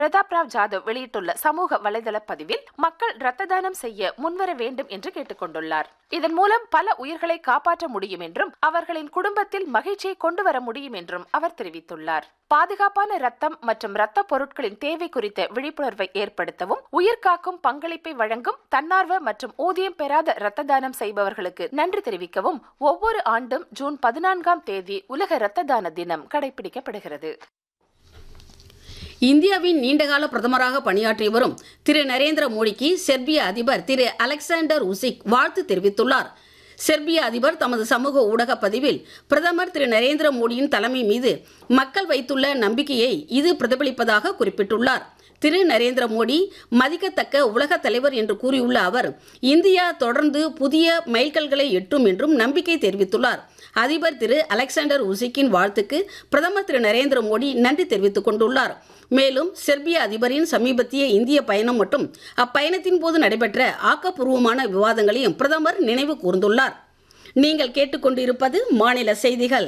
பிரதாப் ராவ் ஜாதவ் வெளியிட்டுள்ள சமூக வலைதள பதிவில் மக்கள் ரத்த தானம் செய்ய முன்வர வேண்டும் என்று கேட்டுக்கொண்டுள்ளார் இதன் மூலம் பல உயிர்களை காப்பாற்ற முடியும் என்றும் அவர்களின் குடும்பத்தில் மகிழ்ச்சியை கொண்டு வர முடியும் என்றும் அவர் தெரிவித்துள்ளார் பாதுகாப்பான ரத்தம் மற்றும் ரத்த பொருட்களின் தேவை குறித்த விழிப்புணர்வை ஏற்படுத்தவும் உயிர் காக்கும் பங்களிப்பை வழங்கும் தன்னார்வ மற்றும் ஊதியம் பெறாத ரத்த தானம் செய்பவர்களுக்கு நன்றி தெரிவிக்கவும் ஒவ்வொரு ஆண்டும் ஜூன் பதினான்காம் தேதி உலக ரத்த தான தினம் கடைபிடிக்கப்படுகிறது இந்தியாவின் நீண்டகால பிரதமராக பணியாற்றி வரும் திரு நரேந்திர மோடிக்கு செர்பிய அதிபர் திரு அலெக்சாண்டர் உசிக் வாழ்த்து தெரிவித்துள்ளார் செர்பிய அதிபர் தமது சமூக ஊடக பதிவில் பிரதமர் திரு நரேந்திர மோடியின் தலைமை மீது மக்கள் வைத்துள்ள நம்பிக்கையை இது பிரதிபலிப்பதாக குறிப்பிட்டுள்ளார் திரு நரேந்திர மோடி மதிக்கத்தக்க உலக தலைவர் என்று கூறியுள்ள அவர் இந்தியா தொடர்ந்து புதிய மைல்கல்களை எட்டும் என்றும் நம்பிக்கை தெரிவித்துள்ளார் அதிபர் திரு அலெக்சாண்டர் உசிக்கின் வாழ்த்துக்கு பிரதமர் திரு நரேந்திர மோடி நன்றி தெரிவித்துக் கொண்டுள்ளார் மேலும் செர்பிய அதிபரின் சமீபத்திய இந்திய பயணம் மற்றும் அப்பயணத்தின் போது நடைபெற்ற ஆக்கப்பூர்வமான விவாதங்களையும் பிரதமர் நினைவு கூர்ந்துள்ளார் நீங்கள் கேட்டுக்கொண்டிருப்பது மாநில செய்திகள்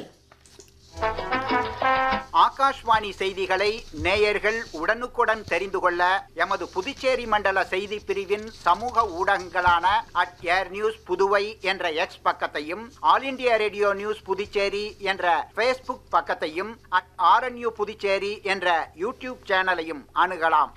ஆகாஷ்வாணி செய்திகளை நேயர்கள் உடனுக்குடன் தெரிந்து கொள்ள எமது புதுச்சேரி மண்டல செய்தி பிரிவின் சமூக ஊடகங்களான அட் ஏர் நியூஸ் புதுவை என்ற எக்ஸ் பக்கத்தையும் all India radio news Puducherry என்ற ஃபேஸ்புக் பக்கத்தையும் அட் ஆர்என்யூ புதுச்சேரி என்ற யூடியூப் சேனலையும் அணுகலாம்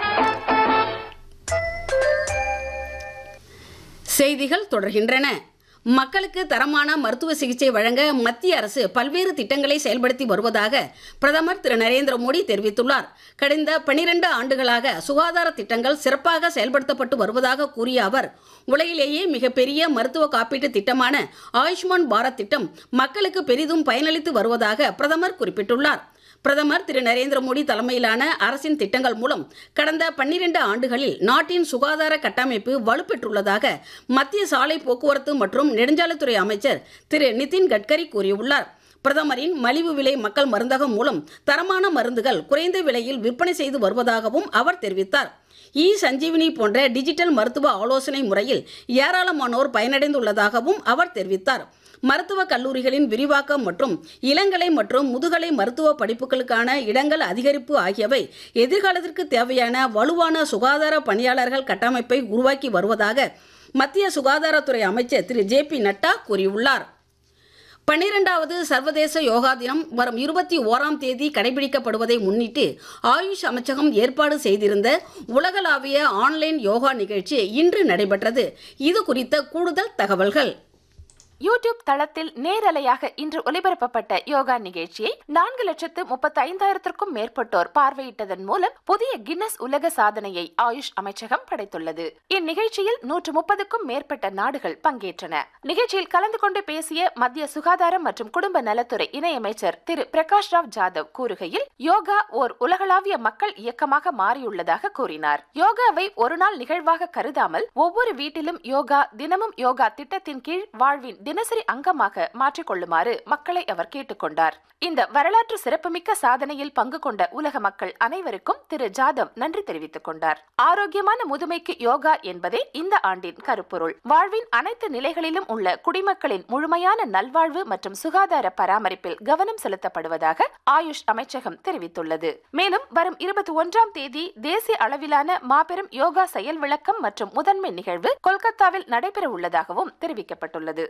செய்திகள் தொடர்கின்றன மக்களுக்கு தரமான மருத்துவ சிகிச்சை வழங்க மத்திய அரசு பல்வேறு திட்டங்களை செயல்படுத்தி வருவதாக பிரதமர் திரு நரேந்திர மோடி தெரிவித்துள்ளார் கடந்த பனிரெண்டு ஆண்டுகளாக சுகாதார திட்டங்கள் சிறப்பாக செயல்படுத்தப்பட்டு வருவதாக கூறிய அவர் உலகிலேயே மிகப்பெரிய மருத்துவ காப்பீட்டு திட்டமான ஆயுஷ்மான் பாரத் திட்டம் மக்களுக்கு பெரிதும் பயனளித்து வருவதாக பிரதமர் குறிப்பிட்டுள்ளார் பிரதமர் திரு நரேந்திர மோடி தலைமையிலான அரசின் திட்டங்கள் மூலம் கடந்த பன்னிரண்டு ஆண்டுகளில் நாட்டின் சுகாதார கட்டமைப்பு வலுப்பெற்றுள்ளதாக மத்திய சாலை போக்குவரத்து மற்றும் நெடுஞ்சாலைத்துறை அமைச்சர் திரு நிதின் கட்கரி கூறியுள்ளார் பிரதமரின் மலிவு விலை மக்கள் மருந்தகம் மூலம் தரமான மருந்துகள் குறைந்த விலையில் விற்பனை செய்து வருவதாகவும் அவர் தெரிவித்தார் இ சஞ்சீவினி போன்ற டிஜிட்டல் மருத்துவ ஆலோசனை முறையில் ஏராளமானோர் பயனடைந்துள்ளதாகவும் அவர் தெரிவித்தார் மருத்துவக் கல்லூரிகளின் விரிவாக்கம் மற்றும் இளங்கலை மற்றும் முதுகலை மருத்துவ படிப்புகளுக்கான இடங்கள் அதிகரிப்பு ஆகியவை எதிர்காலத்திற்கு தேவையான வலுவான சுகாதார பணியாளர்கள் கட்டமைப்பை உருவாக்கி வருவதாக மத்திய சுகாதாரத்துறை அமைச்சர் திரு ஜே பி நட்டா கூறியுள்ளார் பன்னிரெண்டாவது சர்வதேச யோகா தினம் வரும் இருபத்தி ஓராம் தேதி கடைபிடிக்கப்படுவதை முன்னிட்டு ஆயுஷ் அமைச்சகம் ஏற்பாடு செய்திருந்த உலகளாவிய ஆன்லைன் யோகா நிகழ்ச்சி இன்று நடைபெற்றது இது குறித்த கூடுதல் தகவல்கள் யூடியூப் தளத்தில் நேரலையாக இன்று ஒலிபரப்பப்பட்ட யோகா நிகழ்ச்சியை நான்கு லட்சத்து முப்பத்தி ஐந்தாயிரத்திற்கும் மேற்பட்டோர் பார்வையிட்டதன் மூலம் புதிய கின்னஸ் உலக சாதனையை ஆயுஷ் அமைச்சகம் படைத்துள்ளது இந்நிகழ்ச்சியில் நூற்று முப்பதுக்கும் மேற்பட்ட நாடுகள் பங்கேற்றன நிகழ்ச்சியில் கலந்து கொண்டு பேசிய மத்திய சுகாதாரம் மற்றும் குடும்ப நலத்துறை இணையமைச்சர் திரு பிரகாஷ் ராவ் ஜாதவ் கூறுகையில் யோகா ஓர் உலகளாவிய மக்கள் இயக்கமாக மாறியுள்ளதாக கூறினார் யோகாவை ஒரு நாள் நிகழ்வாக கருதாமல் ஒவ்வொரு வீட்டிலும் யோகா தினமும் யோகா திட்டத்தின் கீழ் வாழ்வின் தினசரி அங்கமாக மாற்றிக்கொள்ளுமாறு மக்களை அவர் கேட்டுக்கொண்டார் இந்த வரலாற்று சிறப்புமிக்க சாதனையில் பங்கு கொண்ட உலக மக்கள் அனைவருக்கும் திரு ஜாதவ் நன்றி தெரிவித்துக் கொண்டார் ஆரோக்கியமான முதுமைக்கு யோகா என்பதே இந்த ஆண்டின் கருப்பொருள் வாழ்வின் அனைத்து நிலைகளிலும் உள்ள குடிமக்களின் முழுமையான நல்வாழ்வு மற்றும் சுகாதார பராமரிப்பில் கவனம் செலுத்தப்படுவதாக ஆயுஷ் அமைச்சகம் தெரிவித்துள்ளது மேலும் வரும் இருபத்தி ஒன்றாம் தேதி தேசிய அளவிலான மாபெரும் யோகா செயல் விளக்கம் மற்றும் முதன்மை நிகழ்வு கொல்கத்தாவில் நடைபெற உள்ளதாகவும் தெரிவிக்கப்பட்டுள்ளது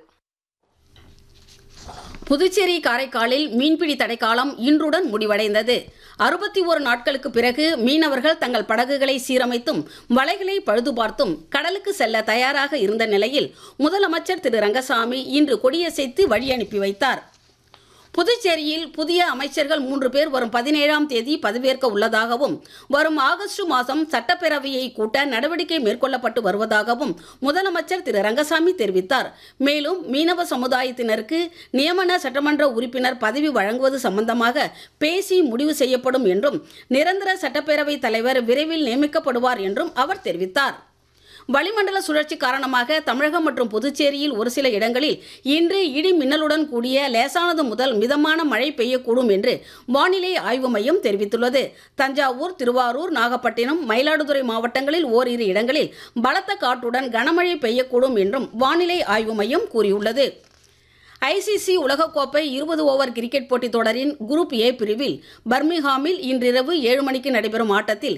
புதுச்சேரி காரைக்காலில் மீன்பிடி தடைக்காலம் இன்றுடன் முடிவடைந்தது அறுபத்தி ஒரு நாட்களுக்கு பிறகு மீனவர்கள் தங்கள் படகுகளை சீரமைத்தும் வலைகளை பழுது பார்த்தும் கடலுக்கு செல்ல தயாராக இருந்த நிலையில் முதலமைச்சர் திரு ரங்கசாமி இன்று கொடியசைத்து வழி அனுப்பி வைத்தார் புதுச்சேரியில் புதிய அமைச்சர்கள் மூன்று பேர் வரும் பதினேழாம் தேதி பதவியேற்க உள்ளதாகவும் வரும் ஆகஸ்ட் மாதம் சட்டப்பேரவையை கூட்ட நடவடிக்கை மேற்கொள்ளப்பட்டு வருவதாகவும் முதலமைச்சர் திரு ரங்கசாமி தெரிவித்தார் மேலும் மீனவ சமுதாயத்தினருக்கு நியமன சட்டமன்ற உறுப்பினர் பதவி வழங்குவது சம்பந்தமாக பேசி முடிவு செய்யப்படும் என்றும் நிரந்தர சட்டப்பேரவை தலைவர் விரைவில் நியமிக்கப்படுவார் என்றும் அவர் தெரிவித்தார் வளிமண்டல சுழற்சி காரணமாக தமிழகம் மற்றும் புதுச்சேரியில் ஒரு சில இடங்களில் இன்று இடி மின்னலுடன் கூடிய லேசானது முதல் மிதமான மழை பெய்யக்கூடும் என்று வானிலை ஆய்வு மையம் தெரிவித்துள்ளது தஞ்சாவூர் திருவாரூர் நாகப்பட்டினம் மயிலாடுதுறை மாவட்டங்களில் ஓரிரு இடங்களில் பலத்த காற்றுடன் கனமழை பெய்யக்கூடும் என்றும் வானிலை ஆய்வு மையம் கூறியுள்ளது ஐசிசி உலகக்கோப்பை இருபது ஓவர் கிரிக்கெட் போட்டித் தொடரின் குரூப் ஏ பிரிவில் பர்மிங்ஹாமில் இன்றிரவு ஏழு மணிக்கு நடைபெறும் ஆட்டத்தில்